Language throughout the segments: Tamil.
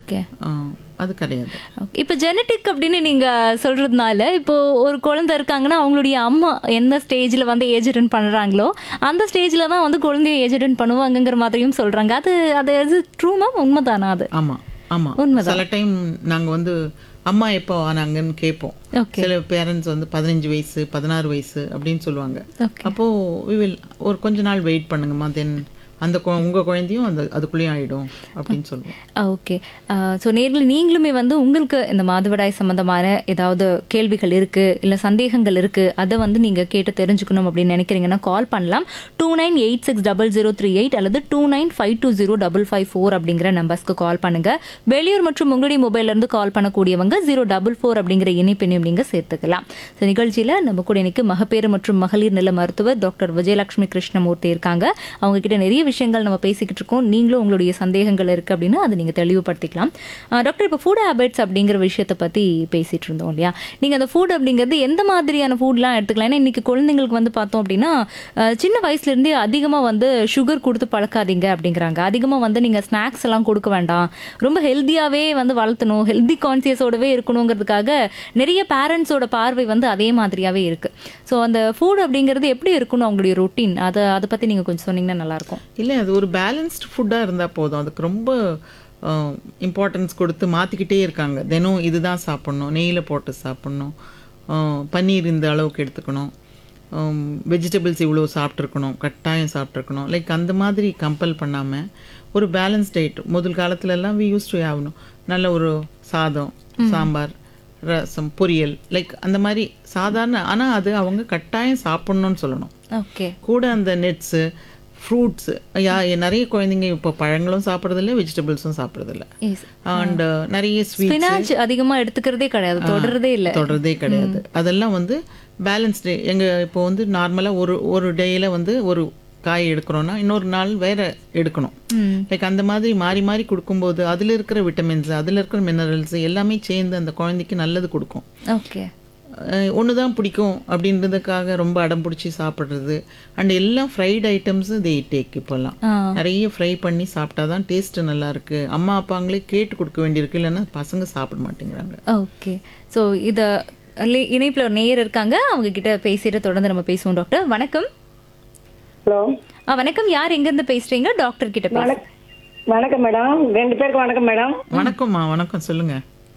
ஓகே அது கிடையாது இப்போ ஜெனட்டிக் அப்படின்னு நீங்க சொல்றதுனால இப்போ ஒரு குழந்தை இருக்காங்கன்னா அவங்களுடைய அம்மா எந்த ஸ்டேஜ்ல வந்து ஏஜ் அட்டன் பண்றாங்களோ அந்த ஸ்டேஜ்ல தான் வந்து குழந்தைய ஏஜ் அட்டன் பண்ணுவாங்கங்கிற மாதிரியும் சொல்றாங்க அது அது அது ட்ரூ மேம் உண்மைதானா அது ஆமா ஆமா உண்மைதான். சில டைம் நாங்க வந்து அம்மா எப்போ ஆனாங்கன்னு கேட்போம் ஓகே சில பேரண்ட்ஸ் வந்து பதினஞ்சு வயசு பதினாறு வயசு அப்படின்னு சொல்லுவாங்க ஓகே அப்போ we will ஒரு கொஞ்ச நாள் வெயிட் பண்ணுங்கம்மா தென் அந்த கு- உங்க குழந்தையும் அந்த அதுக்குள்ளேயும் ஆயிடும் அப்படின்னு சொல்லுவோம் ஓகே ஸோ நேரில் நீங்களுமே வந்து உங்களுக்கு இந்த மாதவிடாய் சம்பந்தமான ஏதாவது கேள்விகள் இருக்கு இல்லை சந்தேகங்கள் இருக்கு அதை வந்து நீங்க கேட்டு தெரிஞ்சுக்கணும் அப்படின்னு நினைக்கிறீங்கன்னா கால் பண்ணலாம் two nine eight six double zero three eight அல்லது two nine five two zero double five four அப்படிங்கிற நம்பர்ஸ்க்கு கால் பண்ணுங்க வெளியூர் மற்றும் உங்களுடைய மொபைல்ல இருந்து கால் பண்ணக்கூடியவங்க ஜீரோ டபுள் ஃபோர் அப்படிங்கிற இணைப்பெண்ணையும் நீங்க சேர்த்துக்கலாம் ஸோ நிகழ்ச்சியில நம்ம கூட இன்னைக்கு மகப்பேறு மற்றும் மகளிர் நல மருத்துவர் டாக்டர் விஜயலட்சுமி கிருஷ்ணமூர்த்தி இருக்காங்க அவங்க கிட்ட நிறைய விஷயங்கள் நம்ம பேசிக்கிட்டு இருக்கோம் நீங்களும் உங்களுடைய சந்தேகங்கள் இருக்கு அப்படின்னா அதை நீங்க தெளிவுபடுத்திக்கலாம் ஆஹ் டாக்டர் இப்போ ஃபுட் ஹேபிட்ஸ் அப்படிங்கிற விஷயத்தை பத்தி பேசிட்டு இருந்தோம் இல்லையா நீங்க அந்த ஃபுட் அப்படிங்கிறது எந்த மாதிரியான ஃபுட்லாம் எடுத்துக்கலாம் ஏன்னா இன்னைக்கு குழந்தைங்களுக்கு வந்து பார்த்தோம் அப்படின்னா ஆஹ் சின்ன வயசுல இருந்தே அதிகமா வந்து சுகர் கொடுத்து பழக்காதீங்க அப்படிங்கிறாங்க அதிகமா வந்து நீங்க ஸ்நாக்ஸ் எல்லாம் கொடுக்க வேண்டாம் ரொம்ப ஹெல்த்தியாவே வந்து வளர்த்தணும் ஹெல்தி கான்சியஸோடவே இருக்கணுங்கிறதுக்காக நிறைய பேரண்ட்ஸோட பார்வை வந்து அதே மாதிரியாவே இருக்கு ஸோ அந்த ஃபுட் அப்படிங்கிறது எப்படி இருக்கணும் அவங்களுடைய ரொட்டீன் அதை அதை பத்தி நீங்க கொஞ்சம் சொன்னீங்கன்னா நல்லா இருக்கும் இல்லை அது ஒரு பேலன்ஸ்டு ஃபுட்டாக இருந்தால் போதும் அதுக்கு ரொம்ப இம்பார்ட்டன்ஸ் கொடுத்து மாற்றிக்கிட்டே இருக்காங்க தினம் இதுதான் சாப்பிட்ணும் நெய்யில் போட்டு சாப்பிட்ணும் அஹ், பன்னீர் இந்த அளவுக்கு எடுத்துக்கணும் வெஜிடபிள்ஸ் இவ்வளோ சாப்பிட்ருக்கணும் கட்டாயம் சாப்பிட்ருக்கணும் லைக் அந்த மாதிரி கம்பல் பண்ணாமல் ஒரு பேலன்ஸ் டயட் முதல் காலத்துல எல்லாம் வி யூஸ் டு ஆகணும் நல்ல ஒரு சாதம் சாம்பார் ரசம் பொரியல் லைக் அந்த மாதிரி சாதாரண ஆனால் அது அவங்க கட்டாயம் சாப்பிட்ணுன்னு சொல்லணும் ஓகே கூட அந்த நெட்ஸு ஃப்ரூட்ஸு யா நிறைய குழந்தைங்க இப்போ பழங்களும் சாப்பிட்றதில்ல வெஜிடபிள்ஸும் சாப்பிட்றதில்ல அண்ட் நிறைய ஸ்வீட் ஸ்பினாச் அதிகமா எடுத்துக்கிறதே கிடையாது தொடர்றதே இல்ல தொடர்றதே கிடையாது அதெல்லாம் வந்து பேலன்ஸ் டே எங்கள் இப்போ வந்து நார்மலாக ஒரு ஒரு டேயில் வந்து ஒரு காய் எடுக்கிறோன்னா இன்னொரு நாள் வேற எடுக்கணும் ம். லைக் அந்த மாதிரி மாறி மாறி கொடுக்கும்போது அதில் இருக்கிற விட்டமின்ஸ் அதில் இருக்கிற மினரல்ஸ் எல்லாமே சேர்ந்து அந்த குழந்தைக்கு நல்லது கொடுக்கும் ஓகே ஒன்று தான் பிடிக்கும் அப்படின்றதுக்காக ரொம்ப அடம் பிடிச்சி சாப்பிட்றது அண்ட் எல்லாம் ஃப்ரைட் ஐட்டம்ஸு தே டேக் இப்போல்லாம் ஆ நிறைய ஃப்ரை பண்ணி சாப்பிட்டா தான் டேஸ்ட்டு நல்லா இருக்கு அம்மா அப்பாங்களே கேட்டு கொடுக்க வேண்டியிருக்கு இல்லைன்னா பசங்க சாப்பிட மாட்டேங்கிறாங்க ஓகே ஸோ இத லி- இணைப்புல ஒரு நேயர் இருக்காங்க அவங்க கிட்ட பேசிட்டு தொடர்ந்து நம்ம பேசுவோம் டாக்டர் வணக்கம் ஹலோ ஆ, வணக்கம் யார் எங்க இருந்து பேசுறீங்க டாக்டர் கிட்ட பேச வணக் வணக்கம் மேடம் ரெண்டு பேருக்கு வணக்கம் மேடம் வணக்கம்மா வணக்கம் சொல்லுங்க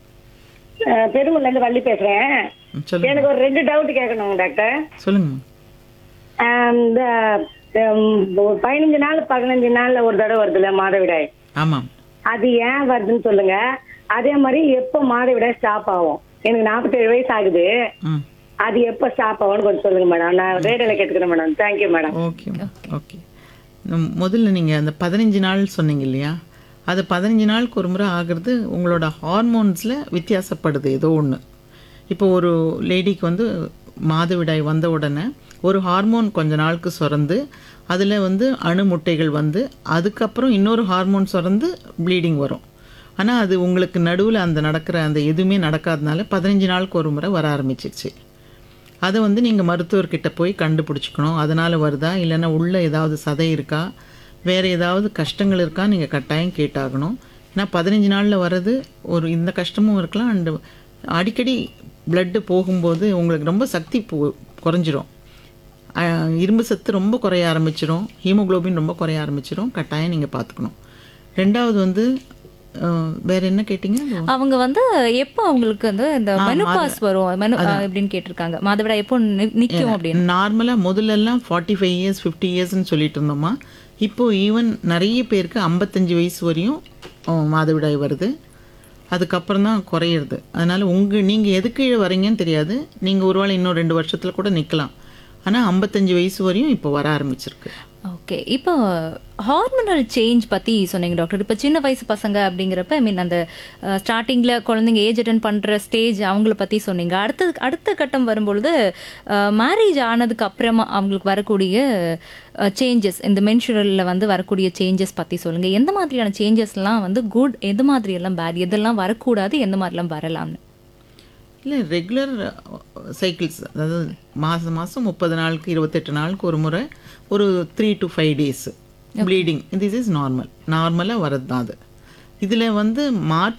அஹ், பெருங்குடில இருந்து வள்ளி பேசுறேன் ம், சொல்லுங்க எனக்கு ஒரு ரெண்டு டவுட் கேட்கணும் டாக்டர் சொல்லுங்கம்மா அஹ், இந்த ஹம், ஒரு பதினஞ்சு நாள் பதினஞ்சு நாள்ல ஒரு தடவை வருதுல்ல மாதவிடாய் ஆமாம் அது ஏன் வருதுன்னு சொல்லுங்க அதே மாதிரி எப்போ மாதவிடாய் ஸ்டாப் ஆகும் எனக்கு நாற்பத்தேழு வயசு ஆகுது ம் அது எப்போ ஸ்டாப் ஆகும்னு கொஞ்சம் சொல்லுங்க மேடம் நான் ரேடியோல கேட்டுக்கிறேன் madam thank you madam okay okay முதல்ல நீங்கள் அந்த பதினஞ்சு நாள் சொன்னீங்க இல்லையா அது பதினஞ்சு நாளுக்கு ஒரு முறை ஆகிறது உங்களோட ஹார்மோன்ஸில் வித்தியாசப்படுது ஏதோ ஒன்று இப்போ ஒரு லேடிக்கு வந்து மாதவிடாய் வந்த உடனே ஒரு ஹார்மோன் கொஞ்ச நாளுக்கு சுரந்து அதில் வந்து அணு முட்டைகள் வந்து அதுக்கப்புறம் இன்னொரு ஹார்மோன் சுரந்து ப்ளீடிங் வரும் ஆனால் அது உங்களுக்கு நடுவில் அந்த நடக்கிற அந்த எதுவுமே நடக்காதனால பதினஞ்சு நாளுக்கு ஒரு முறை வர ஆரம்பிச்சிருச்சு அதை வந்து நீங்கள் மருத்துவர்கிட்ட போய் கண்டுபிடிச்சிக்கணும் அதனால் வருதா இல்லைன்னா உள்ளே ஏதாவது சதை இருக்கா வேறு ஏதாவது கஷ்டங்கள் இருக்கா நீங்கள் கட்டாயம் கேட்டாகணும் ஏன்னா பதினஞ்சு நாளில் வர்றது ஒரு இந்த கஷ்டமும் இருக்கலாம் அண்டு அடிக்கடி பிளட்டு போகும்போது உங்களுக்கு ரொம்ப சக்தி போ குறைஞ்சிரும் அஹ், இரும்பு சத்து ரொம்ப குறைய ஆரம்பிச்சிரும் ஹீமோகுளோபின் ரொம்ப குறைய ஆரம்பிச்சிரும் கட்டாயம் நீங்கள் பார்த்துக்கணும் ரெண்டாவது வந்து அஹ், வேற என்ன கேட்டிங்க அவங்க வந்து எப்போ அவங்களுக்கு வந்து இந்த மெனுபாஸ் வரும் மெனு எப்படின்னு கேட்டிருக்காங்க மாதவிடா எப்போ நி- நிக்கும் அப்படின்னு நார்மலாக முதல்லலாம் ஃபார்ட்டி ஃபைவ் இயர்ஸ் ஃபிஃப்டி இயர்ஸ்னு சொல்லிட்டு இருந்தோமா இப்போ ஈவன் நிறைய பேருக்கு ஐம்பத்தஞ்சு வயசு வரையும் அஹ், மாதவிடாய் வருது அதுக்கப்புறம் தான் குறையிறது அதனால் உங்கள் நீங்கள் எதுக்கு கீழே வரீங்கன்னு தெரியாது நீங்கள் ஒருவேளை இன்னும் ரெண்டு வருஷத்தில் கூட நிற்கலாம் ஆனால் ஐம்பத்தஞ்சு வயசு வரையும் இப்போ வர ஆரம்பிச்சிருக்கு ஓகே இப்போ ஹார்மோனல் சேஞ்ச் பத்தி சொன்னீங்க டாக்டர் இப்போ சின்ன வயசு பசங்க அப்படிங்கிறப்ப ஐ மீன் அந்த ஸ்டார்டிங்ல குழந்தைங்க ஏஜ் அட்டன் பண்ற ஸ்டேஜ் அவங்கள பத்தி சொன்னீங்க அடுத்த அடுத்த கட்டம் வரும்பொழுது மேரேஜ் ஆனதுக்கு அப்புறமா அவங்களுக்கு வரக்கூடிய சேஞ்சஸ் இந்த மென்சுரல்ல வந்து வரக்கூடிய சேஞ்சஸ் பத்தி சொல்லுங்க எந்த மாதிரியான சேஞ்சஸ்லாம் வந்து குட் எந்த மாதிரி எல்லாம் பேட் எதெல்லாம் வரக்கூடாது எந்த மாதிரிலாம் வரலாம்னு இல்லை ரெகுலர் சைக்கிள்ஸ் அதாவது மாதம் மாதம் முப்பது நாளுக்கு இருபத்தெட்டு நாளுக்கு ஒரு முறை ஒரு three to five days bleeding this is normal நார்மலாக வரது தான் அது இதில் வந்து மாற்று